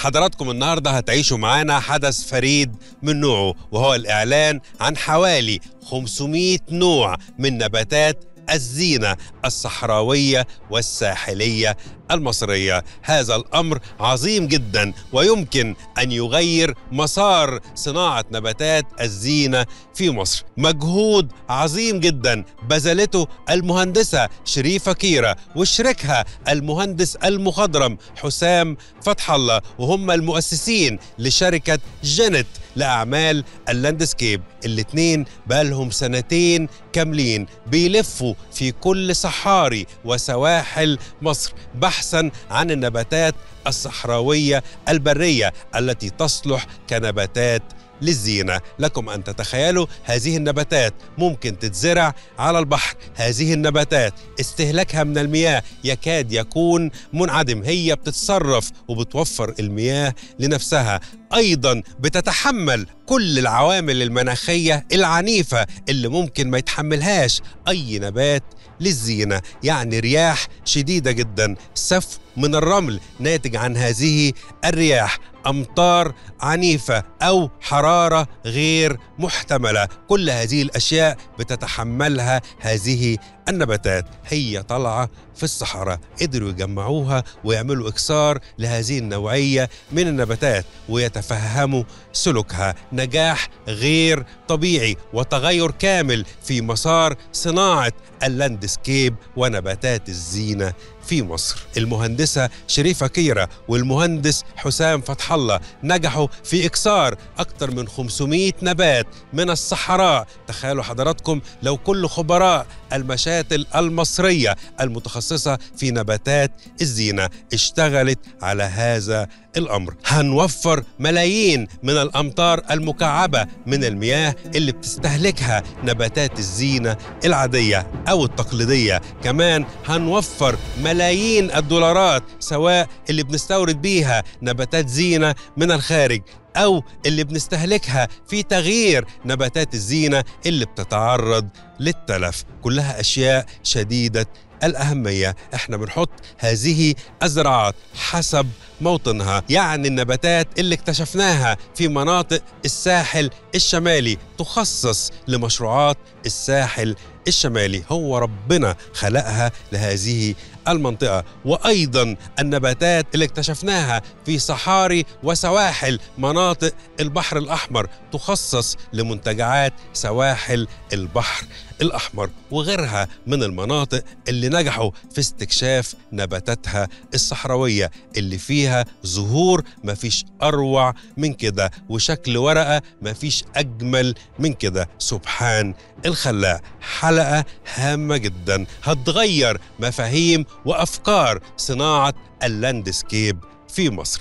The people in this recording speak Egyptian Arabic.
حضراتكم النهارده هتعيشوا معانا حدث فريد من نوعه وهو الإعلان عن حوالي 500 نوع من نباتات الزينة الصحراوية والساحلية المصرية هذا الأمر عظيم جدا ويمكن أن يغير مسار صناعة نباتات الزينة في مصر مجهود عظيم جدا بذلته المهندسة شريفة كيرة وشريكها المهندس المخضرم حسام فتح الله وهم المؤسسين لشركة جنت لأعمال اللاندسكيب الاتنين بقالهم سنتين كاملين بيلفوا في كل صحاري وسواحل مصر بحثا عن النباتات الصحراوية البرية التي تصلح كنباتات للزينة لكم أن تتخيلوا هذه النباتات ممكن تتزرع على البحر هذه النباتات استهلاكها من المياه يكاد يكون منعدم هي بتتصرف وبتوفر المياه لنفسها ايضا بتتحمل كل العوامل المناخيه العنيفه اللي ممكن ما يتحملهاش اي نبات للزينه يعني رياح شديده جدا سفو من الرمل ناتج عن هذه الرياح امطار عنيفه او حراره غير محتمله كل هذه الاشياء بتتحملها هذه النباتات هي طالعه في الصحراء قدروا يجمعوها ويعملوا اكسار لهذه النوعيه من النباتات ويتفهموا سلوكها نجاح غير طبيعي وتغير كامل في مسار صناعه اللاندسكيب ونباتات الزينه في مصر المهندسة شريفة كيرة والمهندس حسام فتح الله نجحوا في إكسار أكثر من 500 نبات من الصحراء تخيلوا حضراتكم لو كل خبراء المشاتل المصرية المتخصصة في نباتات الزينة اشتغلت على هذا الأمر هنوفر ملايين من الأمطار المكعبة من المياه اللي بتستهلكها نباتات الزينة العادية أو التقليدية كمان هنوفر ملايين الدولارات سواء اللي بنستورد بيها نباتات زينة من الخارج أو اللي بنستهلكها في تغيير نباتات الزينة اللي بتتعرض للتلف كلها أشياء شديدة الأهمية احنا بنحط هذه الزراعات حسب موطنها يعني النباتات اللي اكتشفناها في مناطق الساحل الشمالي تخصص لمشروعات الساحل الشمالي هو ربنا خلقها لهذه المنطقة وأيضا النباتات اللي اكتشفناها في صحاري وسواحل مناطق البحر الأحمر تخصص لمنتجعات سواحل البحر الأحمر وغيرها من المناطق اللي نجحوا في استكشاف نباتاتها الصحراوية اللي فيها ظهور مفيش أروع من كده وشكل ورقة مفيش أجمل من كده سبحان الخلاق حلقة هامة جدا هتغير مفاهيم وأفكار صناعة اللاندسكيب في مصر